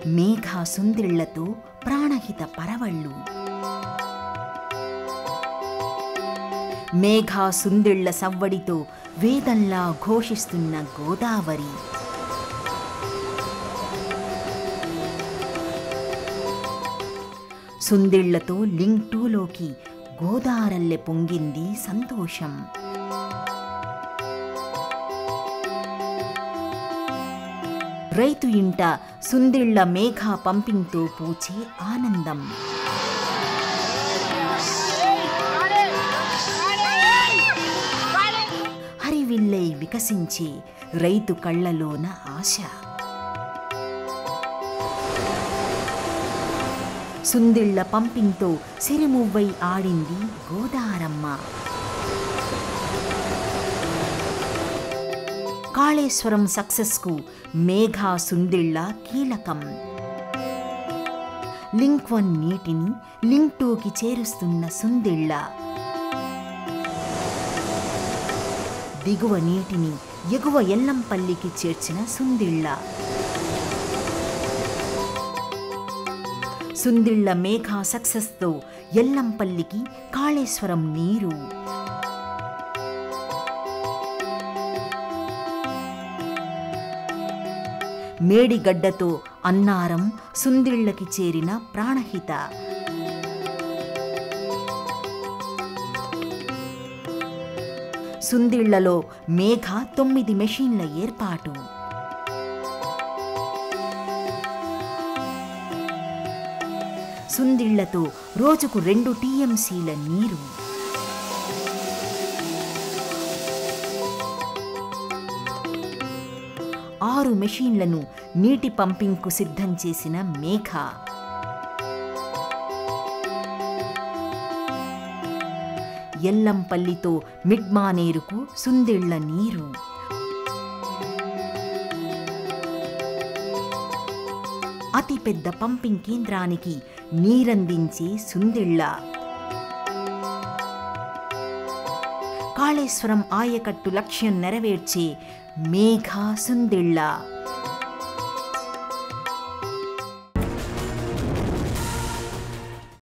మేఘ సుందిళ్లతో ప్రాణహిత పరవళ్ళు మేఘ సుందిళ్ల సవ్వడితో వేదంలా ఘోషిస్తున్న గోదావరి సుందిళ్లతో లింక్ టూలోకి గోదారల్లె పొంగింది సంతోషం రైతు ఇంట సుందిళ్ల మేఘ పంపింగ్తో పూచే ఆనందం హరివిల్లై వికసించే రైతు కళ్ళలోన ఆశ సుందిళ్ల పంపింగ్తో సిరిమువ్వై ఆడింది గోదారమ్మ కాళేశ్వరం సక్సెస్కు మేఘా సుందిళ్ళ కీలకం లింక్ వన్ నీటిని లింక్ టూకి చేరుస్తున్న సుందిళ్ళ దిగువ నీటిని ఎగువ ఎల్లంపల్లికి చేర్చిన సుందిళ్ళ సుందిళ్ళ మేఘా సక్సెస్తో ఎల్లంపల్లికి కాళేశ్వరం నీరు మేడిగడ్డతో అన్నారం సుందిళ్ళకి చేరిన ప్రాణహిత సుందిళ్లలో మేఘ తొమ్మిది మెషీన్ల ఏర్పాటు సుందిళ్లతో రోజుకు రెండు టీఎంసీల నీరు ఆరు మెషీన్లను నీటి పంపింగ్కు సిద్ధం చేసిన మేఘ ఎల్లంపల్లితో మిడ్మానేరుకు సుందిళ్ల నీరు అతిపెద్ద పంపింగ్ కేంద్రానికి నీరందించే సుందిళ్ళ కాళేశ్వరం ఆయకట్టు లక్ష్యం నెరవేర్చే మేఘా సుందిళ్ళ